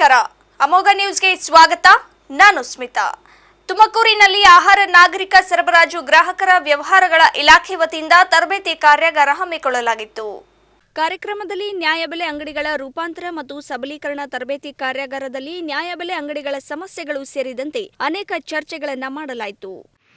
ನಮಸ್ಕಾರ ಅಮೋಘ ನ್ಯೂಸ್ಗೆ ಸ್ವಾಗತ ನಾನು ಸ್ಮಿತಾ ತುಮಕೂರಿನಲ್ಲಿ ಆಹಾರ ನಾಗರಿಕ ಸರಬರಾಜು ಗ್ರಾಹಕರ ವ್ಯವಹಾರಗಳ ಇಲಾಖೆ ವತಿಯಿಂದ ತರಬೇತಿ ಕಾರ್ಯಾಗಾರ ಹಮ್ಮಿಕೊಳ್ಳಲಾಗಿತ್ತು ಕಾರ್ಯಕ್ರಮದಲ್ಲಿ ನ್ಯಾಯಬೆಲೆ ಅಂಗಡಿಗಳ ರೂಪಾಂತರ ಮತ್ತು ಸಬಲೀಕರಣ ತರಬೇತಿ ಕಾರ್ಯಾಗಾರದಲ್ಲಿ ನ್ಯಾಯಬೆಲೆ ಅಂಗಡಿಗಳ ಸಮಸ್ಯೆಗಳು ಸೇರಿದಂತೆ ಅನೇಕ ಚರ್ಚೆಗಳನ್ನು ಮಾಡಲಾಯಿತು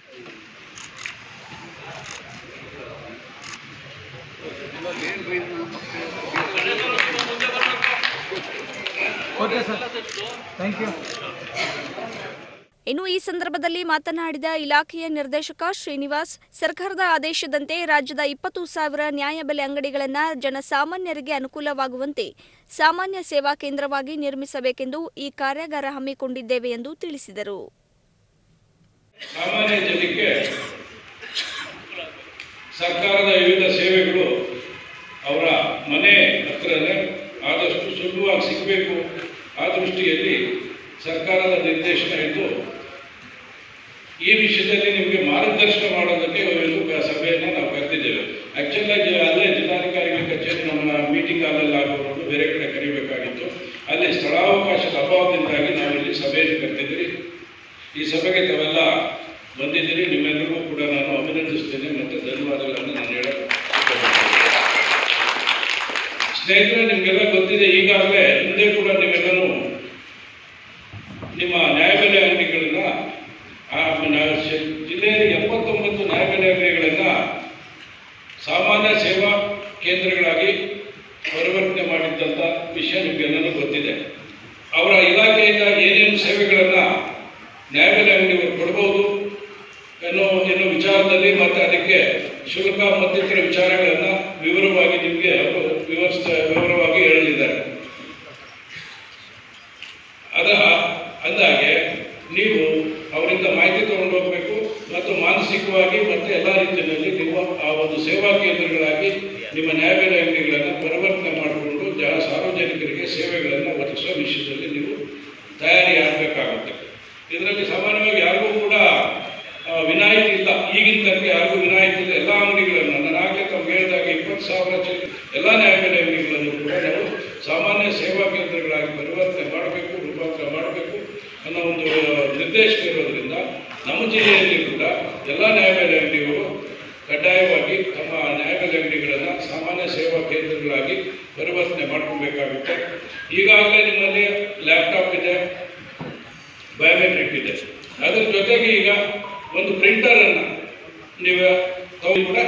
ಓಕೆ ಸರ್ ಥ್ಯಾಂಕ್ ಯು ಇನ್ನು ಈ ಸಂದರ್ಭದಲ್ಲಿ ಮಾತನಾಡಿದ ಇಲಾಖೆಯ ನಿರ್ದೇಶಕ ಶ್ರೀನಿವಾಸ್ ಸರ್ಕಾರದ ಆದೇಶದಂತೆ ರಾಜ್ಯದ ಇಪ್ಪತ್ತು ಸಾವಿರ ನ್ಯಾಯಬೆಲೆ ಅಂಗಡಿಗಳನ್ನು ಜನಸಾಮಾನ್ಯರಿಗೆ ಅನುಕೂಲವಾಗುವಂತೆ ಸಾಮಾನ್ಯ ಸೇವಾ ಕೇಂದ್ರವಾಗಿ ನಿರ್ಮಿಸಬೇಕೆಂದು ಈ ಕಾರ್ಯಾಗಾರ ಹಮ್ಮಿಕೊಂಡಿದ್ದೇವೆ ಎಂದು ತಿಳಿಸಿದರು ಸಾಮಾನ್ಯ ಜನಕ್ಕೆ ಸರ್ಕಾರದ ವಿವಿಧ ಸೇವೆಗಳು ಅವರ ಮನೆ ಹತ್ರನೇ ಆದಷ್ಟು ಸುಲಭವಾಗಿ ಸಿಗಬೇಕು ಆ ದೃಷ್ಟಿಯಲ್ಲಿ ಸರ್ಕಾರದ ನಿರ್ದೇಶನ ಇದ್ದು ಈ ವಿಷಯದಲ್ಲಿ ನಿಮಗೆ ಮಾರ್ಗದರ್ಶನ ಮಾಡೋದಕ್ಕೆ ಒಂದು ಕ- ಸಭೆಯನ್ನು ನಾವು ಕರೆದಿದ್ದೇವೆ ಆ್ಯಕ್ಚುಲಾಗಿ ಅಲ್ಲೇ ಜಿಲ್ಲಾಧಿಕಾರಿಗಳ ಕಚೇರಿ ನಮ್ಮ ಮೀಟಿಂಗ್ ಹಾಲಲ್ಲಿ ಆಗೋದು ಬೇರೆ ಕಡೆ ಕರಿಬೇಕಾಗಿತ್ತು ಅಲ್ಲಿ ಸ್ಥಳಾವಕಾಶದ ಅಭಾವದಿಂದಾಗಿ ನಾವಿಲ್ಲಿ ಸಭೆಯನ್ನು ಕರೆದಿದ್ದೀರಿ ಈ ಸಭೆಗೆ ತಾವೆಲ್ಲ ಬಂದಿದ್ದೀರಿ ನಿಮ್ಮೆಲ್ಲರಿಗೂ ಕೂಡ ನಾನು ಅಭಿನಂದಿಸ್ತೇನೆ ಮತ್ತು ಧನ್ಯವಾದಗಳನ್ನು ನಾನು ಹೇಳಕ್ಕೆ ಇಷ್ಟಪಡ್ತೀನಿ. ಸ್ನೇಹಿತರೆ ನಿಮಗೆಲ್ಲ ಗೊತ್ತಿದೆ ಈಗಾಗಲೇ ಹಿಂದೆ ಕೂಡ ನೀವೆಲ್ಲರೂ ನಿಮ್ಮ ನ್ಯಾಯಬೆಲೆ ಅಂಗಡಿಗಳನ್ನ ಆ ನ- ಶೆ- ಜಿಲ್ಲೆಯಲ್ಲಿ ಎಪ್ಪತ್ತೊಂಬತ್ತು ನ್ಯಾಯಬೆಲೆ ಅಂಗಡಿಗಳನ್ನ ಸಾಮಾನ್ಯ ಸೇವಾ ಕೇಂದ್ರಗಳಾಗಿ ಪರಿವರ್ತನೆ ಮಾಡಿದ್ದಂಥ ವಿಷಯ ನಿಮಗೆಲ್ಲರೂ ಗೊತ್ತಿದೆ ಅವರ ಇಲಾಖೆಯಿಂದ ಏನೇನು ಸೇವೆಗಳನ್ನು ನ್ಯಾಯಬೆಲೆ ಅಂಗಡಿಗಳು ಕೊಡ್ಬೋದು ಅನ್ನೋ ಎನ್ನುವ ವಿಚಾರದಲ್ಲಿ ಮತ್ತು ಅದಕ್ಕೆ ಶುಲ್ಕ ಮತ್ತಿತರ ವಿಚಾರಗಳನ್ನು ವಿವರವಾಗಿ ನಿಮಗೆ ಅವರು ವಿವರಿಸ್ತ ವಿವರವಾಗಿ ಹೇಳಲಿದ್ದಾರೆ ಅದ ಅಂದಾಗೆ ನೀವು ಅವರಿಂದ ಮಾಹಿತಿ ತಗೊಂಡು ಹೋಗಬೇಕು ಮತ್ತು ಮಾನಸಿಕವಾಗಿ ಮತ್ತು ಎಲ್ಲ ರೀತಿಯಲ್ಲಿ ನೀವು ಆ ಒಂದು ಸೇವಾ ಕೇಂದ್ರಗಳಾಗಿ ನಿಮ್ಮ ನ್ಯಾಯಬೆಲೆ ಅಂಗಡಿಗಳನ್ನು ಪರಿವರ್ತನೆ ಮಾಡಿಕೊಂಡು ಜನ ಸಾರ್ವಜನಿಕರಿಗೆ ಸೇವೆಗಳನ್ನು ಒದಗಿಸೋ ವಿಷಯದಲ್ಲಿ ನೀವು ತಯಾರಿ ಆಗಬೇಕಾಗುತ್ತೆ ಇದರಲ್ಲಿ ಸಾಮಾನ್ಯವಾಗಿ ಯಾರಿಗೂ ಕೂಡ ಆ, ವಿನಾಯಿತಿ ಇಲ್ಲ ಈಗಿನ ತನಕ ಯಾರಿಗೂ ವಿನಾಯಿತಿ ಇಲ್ಲ ಎಲ್ಲ ಅಂಗಡಿಗಳನ್ನು ನಾನು ಆಗಲೇ ತಮ್ಗೆ ಹೇಳಿದಾಗ ಇಪ್ಪತ್ತು ಸಾವಿರ ಚಿ ಎಲ್ಲ ನ್ಯಾಯಬೆಲೆ ಅಂಗಡಿಗಳನ್ನು ಕೂಡ ನಾವು ಸಾಮಾನ್ಯ ಸೇವಾ ಕೇಂದ್ರಗಳಾಗಿ ಪರಿವರ್ತನೆ ಮಾಡಬೇಕು ರೂಪಾಂತರ ಮಾಡಬೇಕು ಅನ್ನೋ ಒಂದು ನಿರ್ದೇಶನ ಇರೋದ್ರಿಂದ ನಮ್ಮ ಜಿಲ್ಲೆಯಲ್ಲಿ ಕೂಡ ಎಲ್ಲ ನ್ಯಾಯಬೆಲೆ ಅಂಗಡಿಗಳು ಕಡ್ಡಾಯವಾಗಿ ತಮ್ಮ ನ್ಯಾಯಬೆಲೆ ಅಂಗಡಿಗಳನ್ನು ಸಾಮಾನ್ಯ ಸೇವಾ ಕೇಂದ್ರಗಳಾಗಿ ಪರಿವರ್ತನೆ ಮಾಡ್ಕೊಬೇಕಾಗುತ್ತೆ ಈಗಾಗಲೇ ನಿಮ್ಮಲ್ಲಿ ಲ್ಯಾಪ್ಟಾಪ್ ಇದೆ ಬಯೋಮೆಟ್ರಿಕ್ ಇದೆ ಅದ್ರ ಜೊತೆಗೆ ಈಗ ಒಂದು ಪ್ರಿಂಟರ್ ಅನ್ನ ನೀವು ತಗೊಂಡು ಕೂಡ